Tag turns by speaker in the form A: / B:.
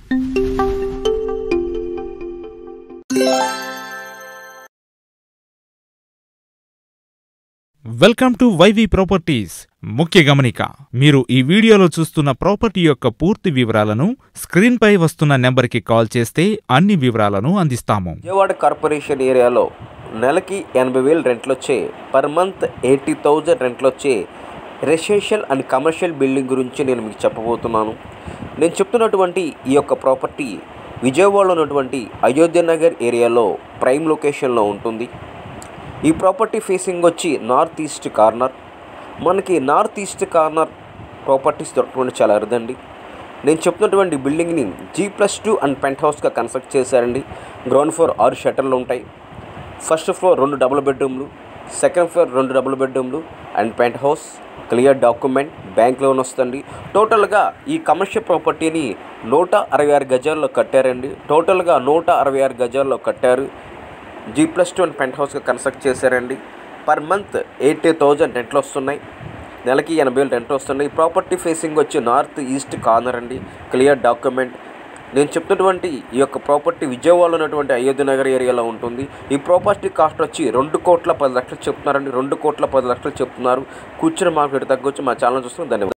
A: welcome to YV properties ముఖ్య గమనిక మీరు ఈ వీడియోలో చూస్తున్న ప్రాపర్టీ యొక్క పూర్తి వివరాలను స్క్రీన్పై వస్తున్న నెంబర్కి కాల్ చేస్తే అన్ని వివరాలను అందిస్తాము
B: విజయవాడ కార్పొరేషన్ ఏరియాలో నెలకి ఎనభై వేలు రెంట్లు వచ్చే పర్ మంత్ ఎయిటీ థౌజండ్ రెంట్లు వచ్చే రెసిడెన్షియల్ అండ్ కమర్షియల్ బిల్డింగ్ గురించి నేను మీకు చెప్పబోతున్నాను నేను చెప్తున్నటువంటి ఈ యొక్క ప్రాపర్టీ విజయవాడలో ఉన్నటువంటి అయోధ్య నగర్ ఏరియాలో ప్రైమ్ లొకేషన్లో ఉంటుంది ఈ ప్రాపర్టీ ఫేసింగ్ వచ్చి నార్త్ ఈస్ట్ కార్నర్ మనకి నార్త్ ఈస్ట్ కార్నర్ ప్రాపర్టీస్ దొరకడం చాలా అరుదండి నేను చెప్తున్నటువంటి బిల్డింగ్ని జీ ప్లస్ టూ అండ్ పెంట్ హౌస్గా కన్స్ట్రక్ట్ చేశారండి గ్రౌండ్ ఫ్లోర్ ఆరు షట్టర్లు ఉంటాయి ఫస్ట్ ఫ్లోర్ రెండు డబుల్ బెడ్రూమ్లు సెకండ్ ఫ్లోర్ రెండు డబుల్ బెడ్రూమ్లు and penthouse clear document bank loan వస్తుంది టోటల్గా ఈ కమర్షియల్ ప్రాపర్టీని నూట అరవై ఆరు గజాల్లో కట్టారండి టోటల్గా నూట అరవై ఆరు గజాల్లో కట్టారు జీ ప్లస్ టూ అండ్ పెంట్ హౌస్గా కన్స్ట్రక్ట్ చేశారండి పర్ మంత్ ఎయిటీ థౌజండ్ రెంట్లు వస్తున్నాయి నెలకి ఎనభై వేలు రెంట్ వస్తున్నాయి ప్రాపర్టీ ఫేసింగ్ వచ్చి నార్త్ ఈస్ట్ కార్నర్ అండి క్లియర్ డాక్యుమెంట్ నేను చెప్తున్నటువంటి ఈ యొక్క ప్రాపర్టీ విజయవాడలో ఉన్నటువంటి అయోధ్య నగర్ ఏరియాలో ఉంటుంది ఈ ప్రాపర్టీ కాస్ట్ వచ్చి రెండు కోట్ల పది లక్షలు చెప్తున్నారండి రెండు కోట్ల పది లక్షలు చెప్తున్నారు కూర్చుని మార్కెట్ తగ్గొచ్చి మా ఛానల్ చూస్తున్న ధన్యవాదాలు